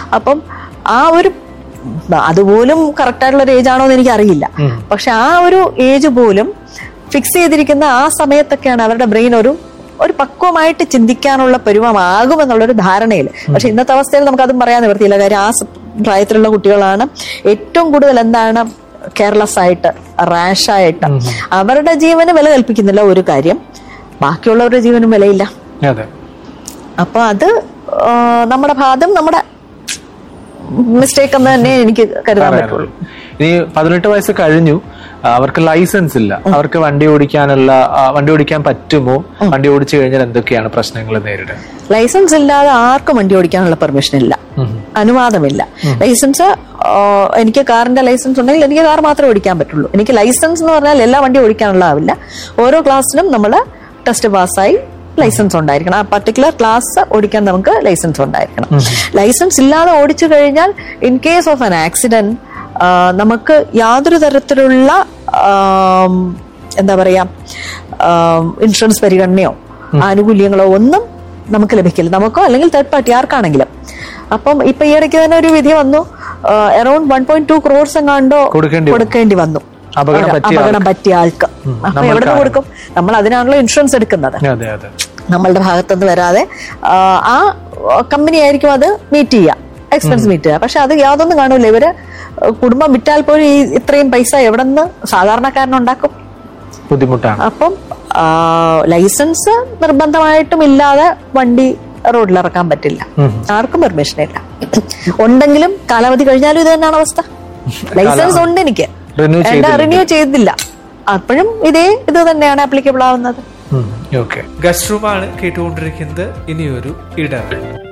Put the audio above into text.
അപ്പം ആ ഒരു അതുപോലും കറക്റ്റ് ആയിട്ടുള്ള ഒരു ഏജ് ആണോ എന്ന് എനിക്ക് അറിയില്ല പക്ഷെ ആ ഒരു ഏജ് പോലും ഫിക്സ് ചെയ്തിരിക്കുന്ന ആ സമയത്തൊക്കെയാണ് അവരുടെ ബ്രെയിൻ ഒരു ഒരു പക്വമായിട്ട് ചിന്തിക്കാനുള്ള പരുവമാകുമെന്നുള്ളൊരു ധാരണയിൽ പക്ഷെ ഇന്നത്തെ അവസ്ഥയിൽ നമുക്കതും പറയാൻ നിവൃത്തിയില്ല കാര്യം ആ സ- പ്രായത്തിലുള്ള കുട്ടികളാണ് ഏറ്റവും കൂടുതൽ എന്താണ് കെയർലെസ് ആയിട്ട് റാഷായിട്ട് അവരുടെ ജീവന് വില കൽപ്പിക്കുന്നില്ല ഒരു കാര്യം ബാക്കിയുള്ളവരുടെ ജീവനും വിലയില്ല അതെ അപ്പൊ അത് ആ, നമ്മുടെ ഭാഗം നമ്മുടെ മിസ്റ്റേക്ക് എന്ന് തന്നെ എനിക്ക് കരുതാൻ പറ്റുള്ളൂ ഇനി പതിനെട്ട് വയസ്സ് കഴിഞ്ഞു ആ, അവർക്ക് ലൈസൻസ് ഇല്ല അവർക്ക് വണ്ടി ഓടിക്കാനുള്ള ആ, വണ്ടി ഓടിക്കാൻ പറ്റുമോ വണ്ടി ഓടിച്ചു കഴിഞ്ഞാൽ എന്തൊക്കെയാണ് പ്രശ്നങ്ങൾ നേരിടുക ലൈസൻസ് ഇല്ലാതെ ആർക്കും വണ്ടി ഓടിക്കാനുള്ള പെർമിഷൻ ഇല്ല അനുവാദമില്ല ലൈസൻസ് ആ, എനിക്ക് കാറിന്റെ ലൈസൻസ് ഉണ്ടെങ്കിൽ എനിക്ക് കാർ മാത്രമേ ഓടിക്കാൻ പറ്റുള്ളൂ എനിക്ക് ലൈസൻസ് എന്ന് പറഞ്ഞാൽ എല്ലാ വണ്ടി ഓടിക്കാനുള്ളതാവില്ല ഓരോ ക്ലാസ്സിലും നമ്മൾ ടെസ്റ്റ് പാസ്സായി ലൈസൻസ് ഉണ്ടായിരിക്കണം ആ പർട്ടിക്കുലർ ക്ലാസ് ഓടിക്കാൻ നമുക്ക് ലൈസൻസ് ഉണ്ടായിരിക്കണം ലൈസൻസ് ഇല്ലാതെ ഓടിച്ചു കഴിഞ്ഞാൽ in case of an accident നമുക്ക് യാതൊരു തരത്തിലുള്ള ആം, എന്താ പറയാ ഇൻഷുറൻസ് പരിഗണനയോ ആനുകൂല്യങ്ങളോ ഒന്നും നമുക്ക് ലഭിക്കില്ല നമുക്കോ അല്ലെങ്കിൽ തേർഡ് പാർട്ടി ആർക്കാണെങ്കിലും അപ്പം ഇപ്പൊ ഈ ഇടയ്ക്ക് തന്നെ ഒരു വിധി വന്നു around one point two crores എങ്ങാണ്ടോ കൊടുക്കേണ്ടി കൊടുക്കേണ്ടി വന്നു അപകടം ഒരു പറ്റിയ അപകടം പറ്റിയ ആൾക്ക് അപ്പൊ എവിടെ നിന്ന് കൊടുക്കും നമ്മൾ അതിനാണല്ലോ ഇൻഷുറൻസ് എടുക്കുന്നത് അതെ അതെ നമ്മളുടെ ഭാഗത്തുനിന്ന് വരാതെ ആ, ആ കമ്പനി ആയിരിക്കും അത് മീറ്റ് ചെയ്യുക എക്സ്പെൻസ് മീറ്റ് ചെയ്യുക പക്ഷെ അത് യാതൊന്നും കാണൂല ഇവര് കുടുംബം വിറ്റാൽ പോലും ഈ ഇത്രയും പൈസ എവിടെ നിന്ന് സാധാരണക്കാരനുണ്ടാക്കും ബുദ്ധിമുട്ടാണ് അപ്പം ആ, ലൈസൻസ് നിർബന്ധമായിട്ടും ഇല്ലാതെ വണ്ടി റോഡിൽ ഇറക്കാൻ പറ്റില്ല ആർക്കും പെർമിഷൻ ഇല്ല ഉണ്ടെങ്കിലും കാലാവധി കഴിഞ്ഞാലും ഇത് തന്നെയാണ് അവസ്ഥ ലൈസൻസ് ഉണ്ട് എനിക്ക് Renew എന്റെ റിന്യൂ ചെയ്തില്ല അപ്പോഴും ഇതേ ഇത് തന്നെയാണ് ആപ്ലിക്കബിൾ ആവുന്നത് ഓക്കെ ഗസ്റ്റ് റൂമാണ് കേട്ടുകൊണ്ടിരിക്കുന്നത് ഇനിയൊരു ഇടവേള